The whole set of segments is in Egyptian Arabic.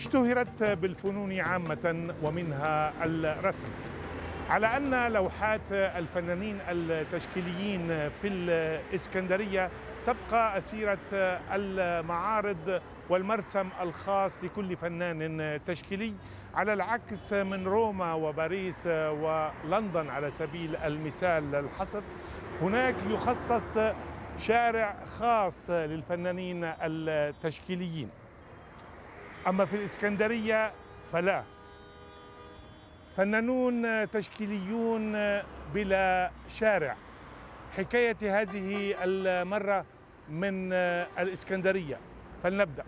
اشتهرت بالفنون عامة ومنها الرسم على أن لوحات الفنانين التشكيليين في الإسكندرية تبقى أسيرة المعارض والمرسم الخاص لكل فنان تشكيلي على العكس من روما وباريس ولندن على سبيل المثال الحصر هناك يخصص شارع خاص للفنانين التشكيليين أما في الإسكندرية فلا فنانون تشكيليون بلا شارع حكاية هذه المرة من الإسكندرية فلنبدأ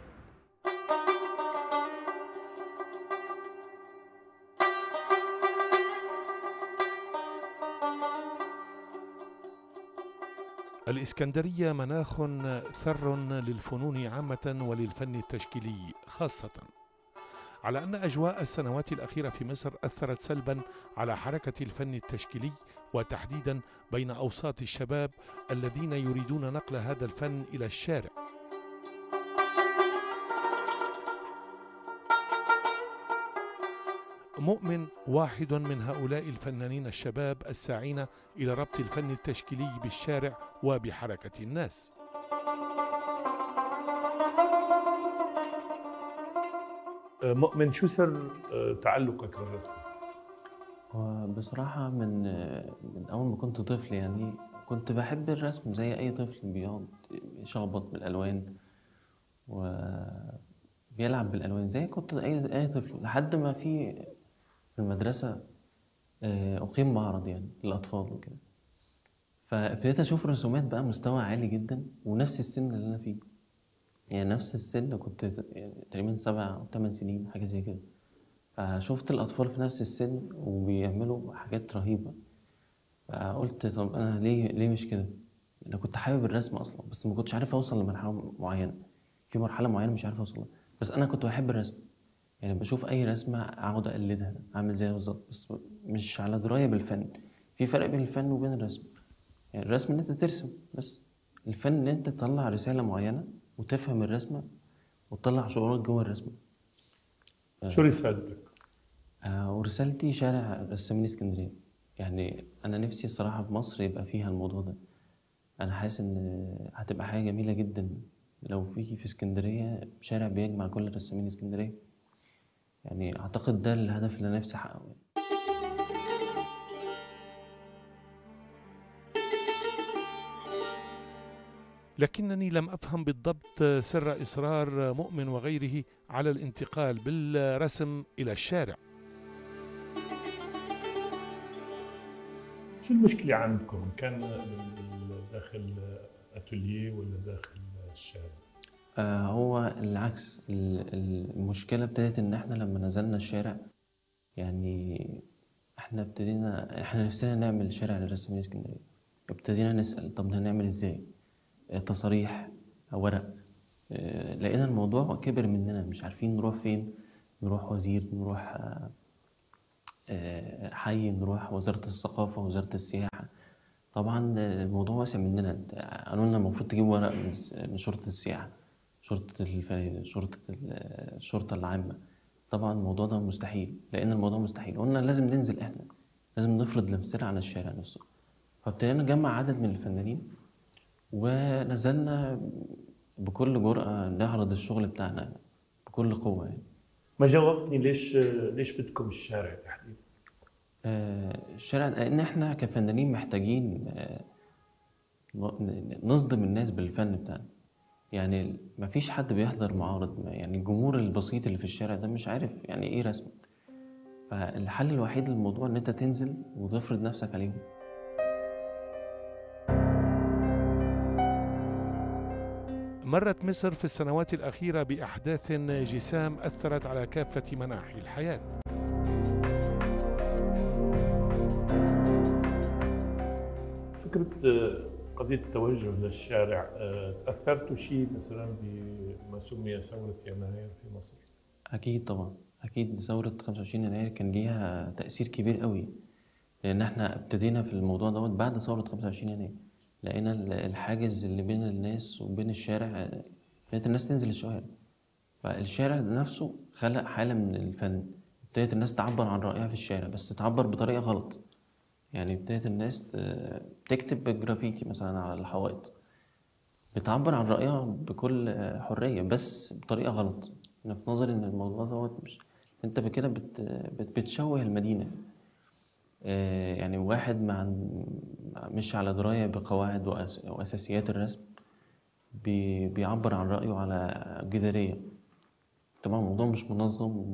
الإسكندرية مناخ ثر للفنون عامة وللفن التشكيلي خاصة على أن أجواء السنوات الأخيرة في مصر أثرت سلبا على حركة الفن التشكيلي وتحديدا بين أوساط الشباب الذين يريدون نقل هذا الفن إلى الشارع مؤمن واحد من هؤلاء الفنانين الشباب الساعين إلى ربط الفن التشكيلي بالشارع وبحركة الناس مؤمن شو سر تعلقك بالرسم؟ وبصراحة من من أول ما كنت طفل يعني كنت بحب الرسم زي أي طفل بيقعد يشخبط بالألوان وبيلعب بالألوان زي كنت أي أي طفل لحد ما في في المدرسة أقيم معرض يعني للأطفال وكده فابتديت أشوف رسومات بقى مستوى عالي جدا ونفس السن اللي أنا فيه يعني نفس السن كنت يعني تقريبا سبع أو تمن سنين حاجة زي كده فشفت الأطفال في نفس السن وبيعملوا حاجات رهيبة فقلت طب أنا ليه ليه مش كده؟ أنا كنت حابب الرسم أصلا بس ما كنتش عارف أوصل لمرحلة معينة في مرحلة معينة مش عارف أوصل لها بس أنا كنت بحب الرسم يعني بشوف أي رسمة أقعد أقلدها أعمل زيها بالظبط بس مش على دراية بالفن في فرق بين الفن وبين الرسم يعني الرسم إن أنت ترسم بس الفن إن أنت تطلع رسالة معينة وتفهم الرسمة وتطلع شعورك جوه الرسمة شو رسالتك؟ آه ورسالتي شارع رسامين اسكندرية يعني أنا نفسي الصراحة في مصر يبقى فيها الموضوع ده أنا حاسس إن هتبقى حاجة جميلة جدا لو في في اسكندرية شارع بيجمع كل رسامين اسكندرية يعني أعتقد ده الهدف اللي أنا نفسي أحققه يعني. لكنني لم افهم بالضبط سر اصرار مؤمن وغيره على الانتقال بالرسم الى الشارع شو المشكله عندكم كان داخل اتوليه ولا داخل الشارع آه هو العكس المشكله ابتدت ان احنا لما نزلنا الشارع يعني احنا ابتدينا احنا نفسنا نعمل شارع للرسامين اسكندريه ابتدينا نسال طب هنعمل ازاي تصاريح ورق لقينا الموضوع كبر مننا مش عارفين نروح فين نروح وزير نروح حي نروح وزارة الثقافة وزارة السياحة طبعا الموضوع واسع مننا قالوا لنا المفروض تجيب ورق من شرطة السياحة شرطة الفنادق شرطة الشرطة العامة طبعا الموضوع ده مستحيل لأن الموضوع مستحيل قلنا لازم ننزل احنا لازم نفرض نفسنا على الشارع نفسه فابتدينا نجمع عدد من الفنانين ونزلنا بكل جرأة نعرض الشغل بتاعنا بكل قوة يعني ما جاوبتني ليش ليش بدكم الشارع تحديدا؟ آه الشارع لأن احنا كفنانين محتاجين آه نصدم الناس بالفن بتاعنا يعني ما فيش حد بيحضر معارض يعني الجمهور البسيط اللي في الشارع ده مش عارف يعني ايه رسم فالحل الوحيد للموضوع ان انت تنزل وتفرض نفسك عليهم مرت مصر في السنوات الأخيرة بأحداث جسام أثرت على كافة مناحي الحياة فكرة قضية التوجه للشارع تأثرتوا شيء مثلا بما سمي ثورة يناير في مصر؟ أكيد طبعا أكيد ثورة 25 يناير كان ليها تأثير كبير قوي لأن احنا ابتدينا في الموضوع دوت بعد ثورة 25 يناير لقينا الحاجز اللي بين الناس وبين الشارع بقت الناس تنزل الشوارع فالشارع نفسه خلق حالة من الفن ابتدت الناس تعبر عن رأيها في الشارع بس تعبر بطريقة غلط يعني ابتدت الناس ت- تكتب بالجرافيتي مثلا على الحوائط بتعبر عن رأيها بكل حرية بس بطريقة غلط أنا في نظري إن الموضوع دوت مش أنت بكده بت... بت... بتشوه المدينة آه، يعني واحد مع مش على دراية بقواعد وأس... وأساسيات الرسم بي... بيعبر عن رأيه على جدارية طبعا الموضوع مش منظم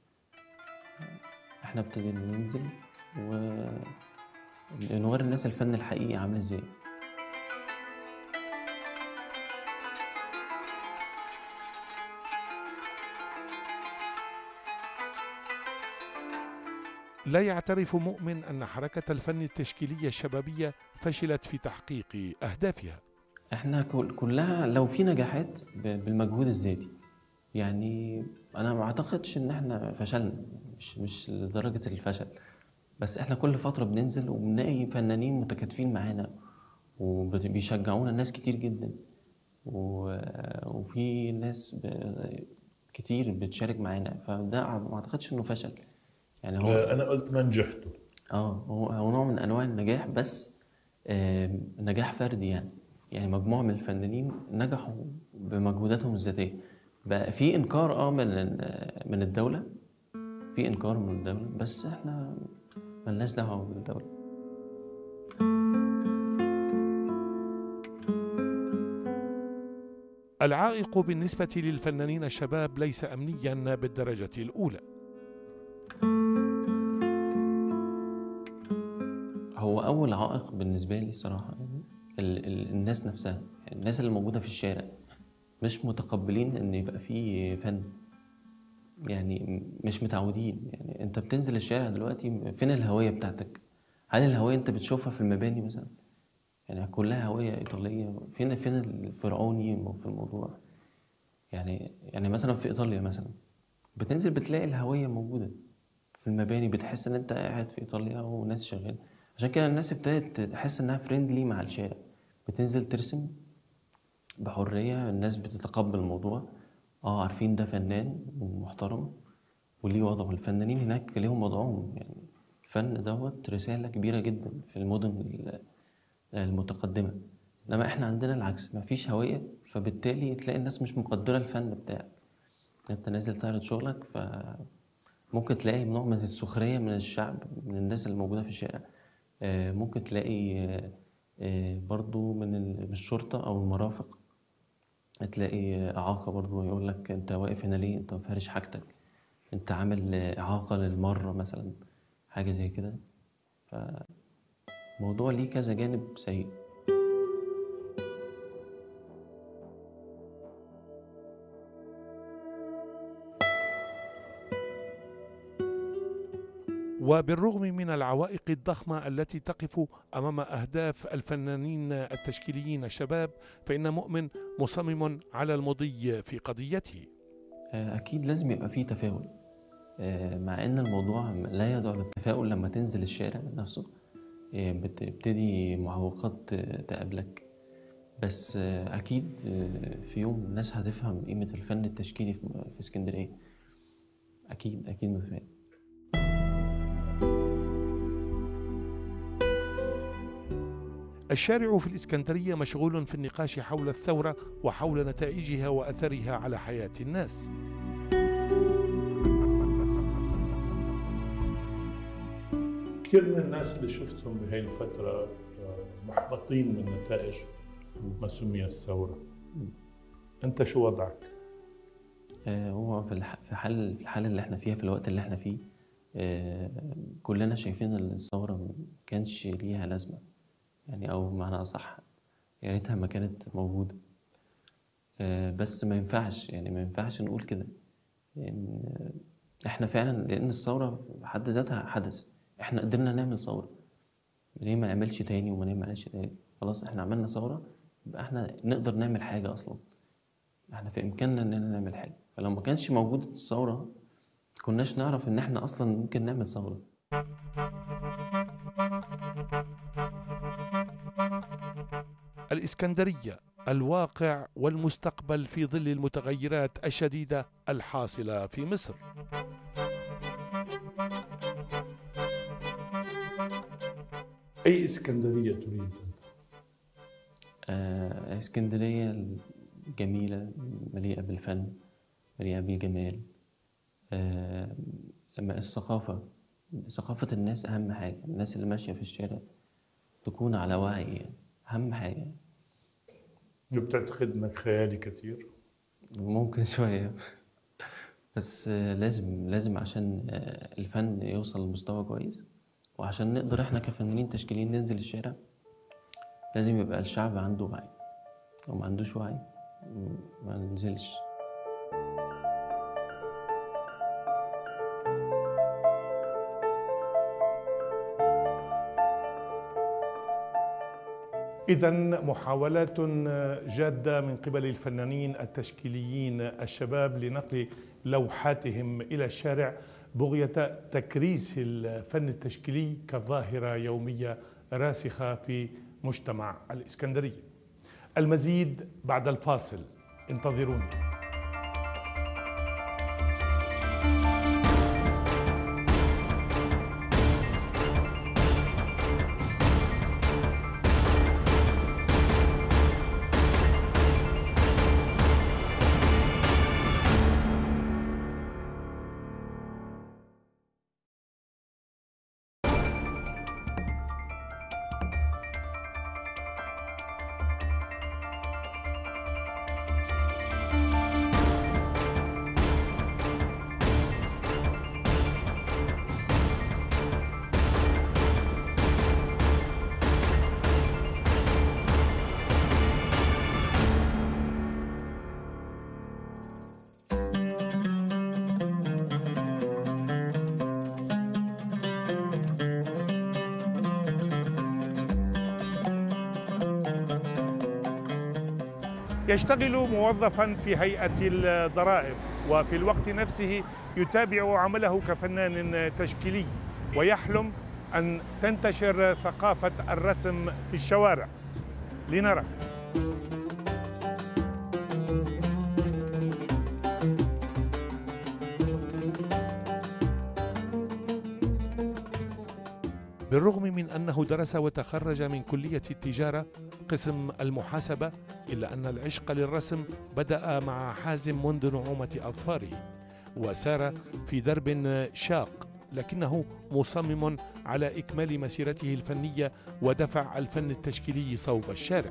احنا ابتدينا ننزل ونوري الناس الفن الحقيقي عامل ازاي لا يعترف مؤمن أن حركة الفن التشكيلية الشبابية فشلت في تحقيق أهدافها احنا كل كلها لو في نجاحات ب- بالمجهود الذاتي يعني انا ما اعتقدش ان احنا فشلنا مش مش لدرجة الفشل بس احنا كل فترة بننزل وبنلاقي فنانين متكاتفين معانا وبيشجعونا ناس كتير جدا و- وفي ناس ب- كتير بتشارك معانا فده ما اعتقدش انه فشل يعني هو انا قلت ما نجحتوا اه هو هو نوع من انواع النجاح بس آه نجاح فردي يعني يعني مجموعه من الفنانين نجحوا بمجهوداتهم الذاتيه بقى في انكار اه من ال- من الدوله في انكار من الدوله بس احنا ملناش دعوه بالدوله العائق بالنسبة للفنانين الشباب ليس أمنيا بالدرجة الأولى هو اول عائق بالنسبه لي الصراحه يعني ال ال الناس نفسها الناس اللي موجوده في الشارع مش متقبلين ان يبقى في فن يعني م- مش متعودين يعني انت بتنزل الشارع دلوقتي فين الهويه بتاعتك هل الهويه انت بتشوفها في المباني مثلا يعني كلها هويه ايطاليه فين فين الفرعوني في الموضوع يعني يعني مثلا في ايطاليا مثلا بتنزل بتلاقي الهويه موجوده في المباني بتحس ان انت قاعد في ايطاليا وناس شغاله عشان كده الناس ابتدت تحس انها فريندلي مع الشارع بتنزل ترسم بحريه الناس بتتقبل الموضوع اه عارفين ده فنان ومحترم وليه وضعه الفنانين هناك ليهم وضعهم يعني الفن دوت رسالة كبيرة جدا في المدن ال- المتقدمة انما احنا عندنا العكس مفيش هوية فبالتالي تلاقي الناس مش مقدرة الفن بتاعك انت نازل تعرض شغلك فممكن تلاقي نوع من السخرية من الشعب من الناس اللي موجودة في الشارع آه، ممكن تلاقي آه، آه، برضو من ال- من الشرطة أو المرافق تلاقي إعاقة برضو يقول لك أنت واقف هنا ليه؟ أنت مفارش حاجتك أنت عامل إعاقة للمرة مثلا حاجة زي كده فموضوع ليه كذا جانب سيء وبالرغم من العوائق الضخمة التي تقف أمام أهداف الفنانين التشكيليين الشباب فإن مؤمن مصمم على المضي في قضيته آه، أكيد لازم يبقى فيه تفاؤل آه، مع إن الموضوع لا يدعو للتفاؤل لما تنزل الشارع نفسه آه، بتبتدي معوقات آه، تقابلك بس آه، أكيد آه، في يوم الناس هتفهم قيمة الفن التشكيلي في في اسكندرية أكيد أكيد متفائل الشارع في الإسكندرية مشغول في النقاش حول الثورة وحول نتائجها وأثرها على حياة الناس كثير من الناس اللي شفتهم بهي الفترة آه، محبطين من نتائج ما سمي الثورة أنت شو وضعك؟ آه، هو في الح- في حال في الحالة اللي احنا فيها في الوقت اللي احنا فيه آه، كلنا شايفين ان الثورة ما كانش ليها لازمة يعني او بمعنى اصح يا ريتها ما كانت موجودة آه، بس ما ينفعش يعني ما ينفعش نقول كده لان احنا فعلا لان الثورة في حد ذاتها حدث احنا قدرنا نعمل ثورة ليه ما نعملش تاني وما نعملش تاني خلاص احنا عملنا ثورة يبقى احنا نقدر نعمل حاجة اصلا احنا في امكاننا اننا نعمل حاجه فلو ما كانش موجود الثوره كناش نعرف ان احنا اصلا ممكن نعمل ثوره الإسكندرية الواقع والمستقبل في ظل المتغيرات الشديدة الحاصلة في مصر أي إسكندرية تريد أنت؟ آه، اسكندرية جميلة مليئة بالفن مليئة بالجمال آه، لما الثقافة ثقافة الناس أهم حاجة الناس اللي ماشية في الشارع تكون على وعي يعني أهم حاجة بتعتقد أنك خيالي كثير؟ ممكن شوية بس آه، لازم لازم عشان آه، الفن يوصل لمستوى كويس وعشان نقدر احنا كفنانين تشكيليين ننزل الشارع لازم يبقى الشعب عنده وعي لو ما عندوش وعي م- ما ننزلش إذا محاولات جادة من قبل الفنانين التشكيليين الشباب لنقل لوحاتهم إلى الشارع بغية تكريس الفن التشكيلي كظاهرة يومية راسخة في مجتمع الإسكندرية المزيد بعد الفاصل انتظروني يشتغل موظفا في هيئة الضرائب وفي الوقت نفسه يتابع عمله كفنان تشكيلي ويحلم أن تنتشر ثقافة الرسم في الشوارع لنرى بالرغم من أنه درس وتخرج من كلية التجارة قسم المحاسبة إلا أن العشق للرسم بدأ مع حازم منذ نعومة أظفاره وسار في درب شاق لكنه مصمم على إكمال مسيرته الفنية ودفع الفن التشكيلي صوب الشارع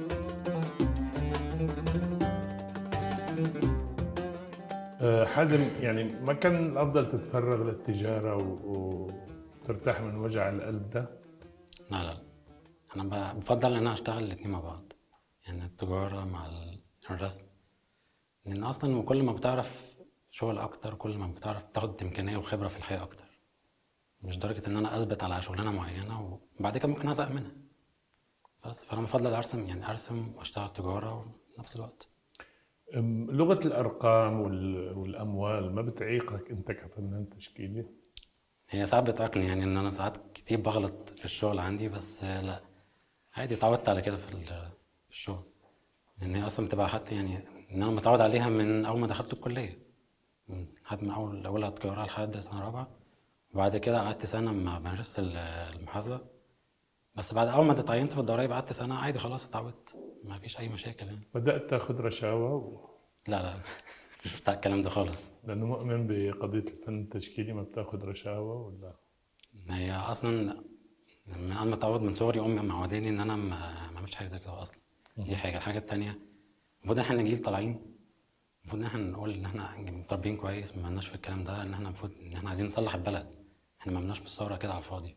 آه، حازم يعني ما كان الأفضل تتفرغ للتجارة و- وترتاح من وجع القلب ده؟ لا لا انا ب- بفضل ان انا اشتغل الاتنين مع بعض يعني التجارة مع ال- الرسم لان اصلا كل ما بتعرف شغل اكتر كل ما بتعرف تاخد امكانية وخبرة في الحياة اكتر مش درجة ان انا اثبت على شغلانة معينة وبعد كده ممكن ازهق منها بس فانا بفضل ارسم يعني ارسم واشتغل تجارة وفي نفس الوقت أم، لغة الأرقام وال- والأموال ما بتعيقك أنت كفنان تشكيلي؟ هي ساعات بتعكني يعني ان انا ساعات كتير بغلط في الشغل عندي بس لا عادي اتعودت على كده في ال- في الشغل ان هي اصلا بتبقى حتى يعني ان انا متعود عليها من اول ما دخلت الكليه من لحد من اول اولها تجاره لحد سنه رابعه وبعد كده قعدت سنه ما بمارس ال- المحاسبه بس بعد اول ما اتعينت في الضرايب قعدت سنه عادي خلاص اتعودت ما فيش اي مشاكل يعني بدأت تاخذ رشاوى و... لا لا مش بتاع الكلام ده خالص لأنه مؤمن بقضية الفن التشكيلي ما بتاخذ رشاوى ولا؟ هي اصلا من انا متعود من صغري امي معوداني ان انا ما ما اعملش حاجه زي كده اصلا دي حاجه الحاجه التانيه المفروض ان احنا جيل طالعين المفروض ان احنا نقول ان احنا متربيين كويس ما لناش في الكلام ده ان احنا المفروض ان احنا عايزين نصلح البلد احنا ما عملناش بالثوره كده على الفاضي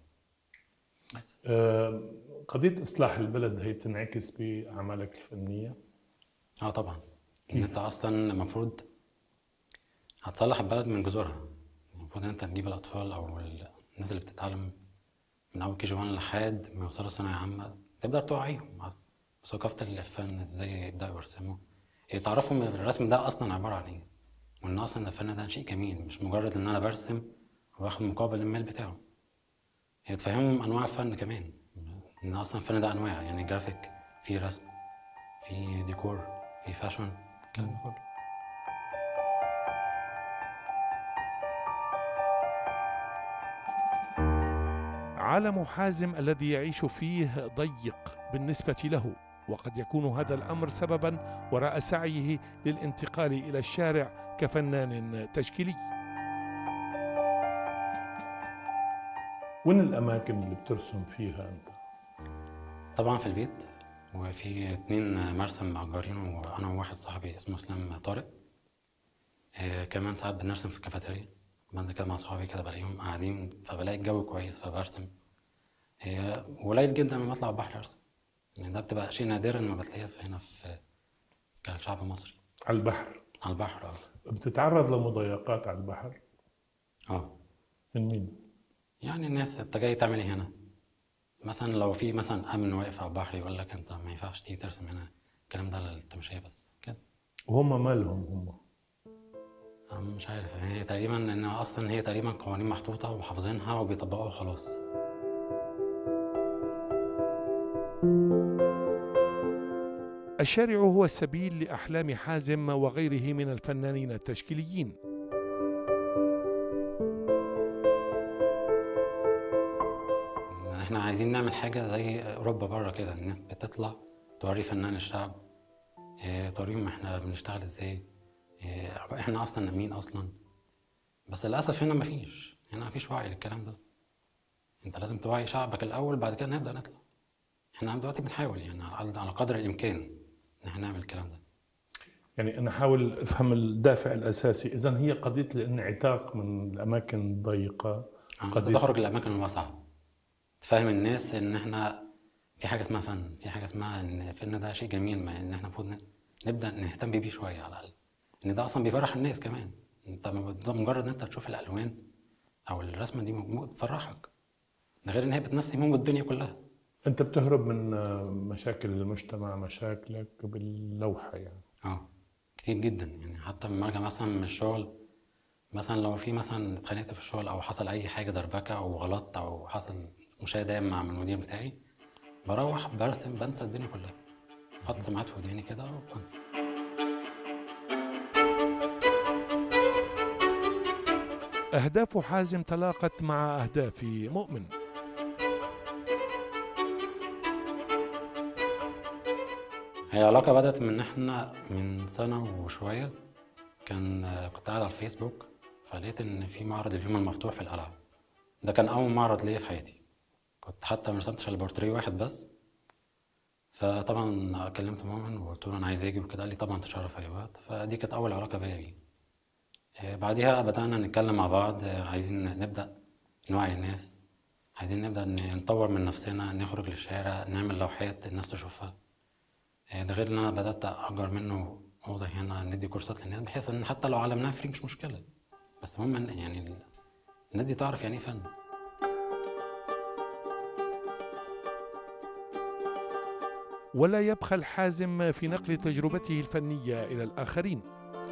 آه، قضية إصلاح البلد هي تنعكس بأعمالك الفنية؟ اه طبعا ان انت اصلا المفروض هتصلح البلد من جذورها المفروض ان انت تجيب الاطفال او الناس اللي بتتعلم من اول كي جي 1 لحد ما يوصلوا ثانويه عامه تبدا توعيهم بثقافه الفن ازاي يبداوا يرسموا يتعرفوا ان الرسم ده اصلا عباره عن ايه وان اصلا الفن ده شيء جميل مش مجرد ان انا برسم وباخد مقابل المال بتاعه هي تفهمهم انواع الفن كمان ان اصلا الفن ده انواع يعني جرافيك فيه رسم في ديكور في فاشن الكلام ده كله عالم حازم الذي يعيش فيه ضيق بالنسبة له وقد يكون هذا الأمر سببا وراء سعيه للانتقال إلى الشارع كفنان تشكيلي وين الاماكن اللي بترسم فيها انت؟ طبعا في البيت وفي اتنين مرسم مأجرين وانا وواحد صاحبي اسمه اسلام طارق آه كمان ساعات بنرسم في الكافيتيريا بنزل كده مع صحابي كده بلاقيهم قاعدين فبلاقي الجو كويس فبرسم هي قليل جدا لما بطلع البحر ارسم يعني ده بتبقى شيء نادرا ما بتلاقيها في هنا في كشعب مصري على البحر على البحر اه بتتعرض لمضايقات على البحر اه من مين؟ يعني الناس انت جاي تعمل ايه هنا مثلا لو في مثلا امن واقف على البحر يقول لك انت ما ينفعش تيجي ترسم هنا الكلام ده للتمشية بس كده وهم مالهم هم؟ انا مش عارف هي تقريبا ان اصلا هي تقريبا قوانين محطوطه وحافظينها وبيطبقوها وخلاص الشارع هو السبيل لأحلام حازم وغيره من الفنانين التشكيليين احنا عايزين نعمل حاجه زي اوروبا بره كده الناس بتطلع توري فنان الشعب اه، توريهم احنا بنشتغل ازاي اه، احنا اصلا مين اصلا بس للاسف هنا مفيش هنا مفيش وعي للكلام ده انت لازم توعي شعبك الاول بعد كده نبدا نطلع احنا دلوقتي بنحاول يعني على على قدر الامكان ان احنا نعمل الكلام ده يعني انا احاول افهم الدافع الاساسي، اذا هي قضيه الانعتاق من الاماكن الضيقه انت قضية- تخرج الاماكن الواسعه تفهم الناس ان احنا في حاجه اسمها فن في حاجه اسمها ان الفن ده شيء جميل ما ان احنا المفروض ن- نبدا نهتم بيه شويه على الاقل ان ده اصلا بيفرح الناس كمان انت م- ده مجرد ان انت تشوف الالوان او الرسمه دي موجود تفرحك ده غير ان هي بتنسي هموم الدنيا كلها انت بتهرب من آه، مشاكل المجتمع مشاكلك باللوحه يعني اه كتير جدا يعني حتى لما ارجع مثلا من الشغل مثلا لو في مثلا اتخانقت في الشغل او حصل اي حاجه دربكه او غلطت او حصل مشاهده مع المدير بتاعي بروح برسم بنسى الدنيا كلها احط سماعات في وداني كده وبنسى أهداف حازم تلاقت مع أهداف مؤمن هي العلاقة بدأت من إن إحنا من سنة وشوية كان كنت قاعد على الفيسبوك فلقيت إن في معرض اليوم المفتوح في القلعة ده كان أول معرض ليا في حياتي كنت حتى مرسمتش إلا بورتريه واحد بس فطبعا كلمت مؤمن وقلت له أنا عايز أجي وكده قال لي طبعا تشرف أي وقت فدي كانت أول علاقة بيا بيه آه، بعديها بدأنا نتكلم مع بعض آه، عايزين نبدأ نوعي الناس عايزين نبدأ ن- نطور من نفسنا نخرج للشارع نعمل لوحات الناس تشوفها آه، ده غير ان انا بدات اجر منه اوضه هنا ندي كورسات للناس بحيث ان حتى لو علمناها فري مش مشكله بس المهم ان يعني ال- الناس دي تعرف يعني ايه فن ولا يبخل حازم في نقل تجربته الفنية إلى الآخرين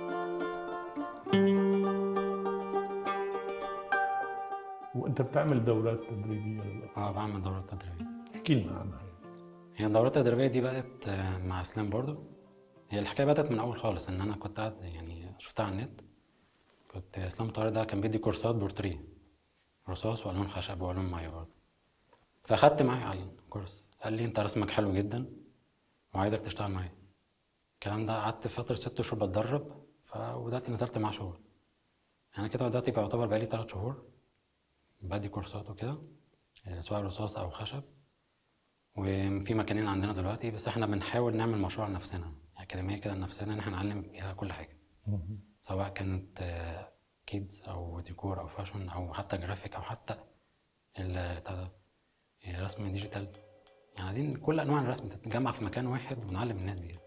وانت بتعمل دورات تدريبيه للاطفال اه بعمل دورات تدريبيه احكي لنا عنها هي الدورات التدريبيه دي بدات آه، مع اسلام برضو هي الحكايه بدات من اول خالص ان انا كنت قاعد يعني شفتها على النت كنت اسلام طارق ده كان بيدي كورسات بورتريه رصاص والوان خشب والوان ميه برضه فاخدت معايا على الكورس قال لي انت رسمك حلو جدا وعايزك تشتغل معايا الكلام ده قعدت فترة ست شهور بتدرب فبدأت نزلت مع شغل أنا كده دلوقتي بيعتبر بقالي تلات شهور بدي كورسات وكده آه، سواء رصاص أو خشب وفي مكانين عندنا دلوقتي بس احنا بنحاول نعمل مشروع لنفسنا أكاديمية كده لنفسنا إن احنا نعلم بيها كل حاجة سواء كانت كيدز أو ديكور أو فاشن أو حتى جرافيك أو حتى ال- بتاع ده، آه، رسم ديجيتال يعني عايزين كل أنواع الرسم تتجمع في مكان واحد ونعلم الناس بيها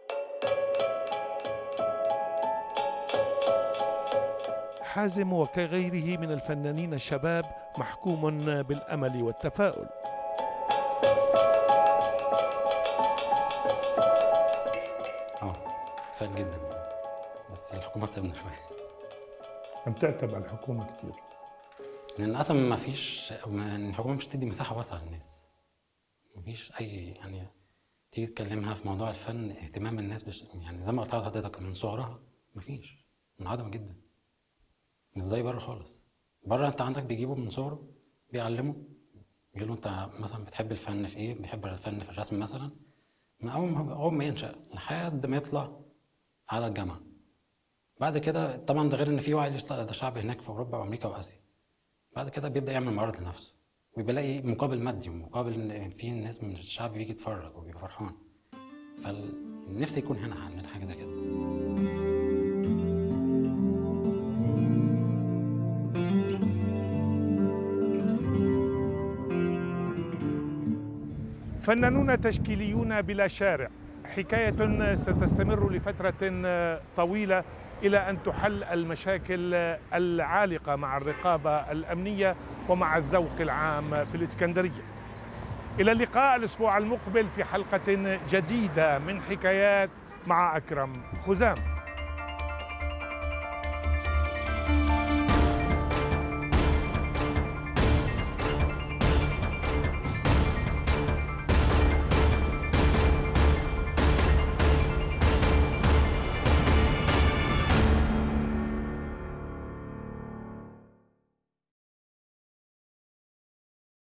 حازم وكغيره من الفنانين الشباب محكوم بالامل والتفاؤل اه فات جدا بس الحكومة تسيبنا شوية عم تعتب على الحكومه كثير لأن للأسف ما فيش ما- الحكومة مش تدي مساحة واسعة للناس ما فيش أي يعني تيجي تكلمها في موضوع الفن اهتمام الناس بش... يعني زي ما قلت لحضرتك من صغرها مفيش منعدمة جدا مش زي بره خالص بره انت عندك بيجيبوا من صغره بيعلموا يقولوا انت مثلا بتحب الفن في ايه بيحب الفن في الرسم مثلا من اول ما اول ما ينشا لحد ما يطلع على الجامعه بعد كده طبعا ده غير ان في وعي للشعب هناك في اوروبا وامريكا واسيا بعد كده بيبدا يعمل معرض لنفسه وبيلاقي مقابل مادي ومقابل ان في ناس من الشعب بيجي يتفرج وبيبقى فرحان فنفسي يكون هنا عندنا حاجه زي كده فنانون تشكيليون بلا شارع حكاية ستستمر لفترة طويلة إلى أن تحل المشاكل العالقة مع الرقابة الأمنية ومع الذوق العام في الإسكندرية إلى اللقاء الأسبوع المقبل في حلقة جديدة من حكايات مع أكرم خزام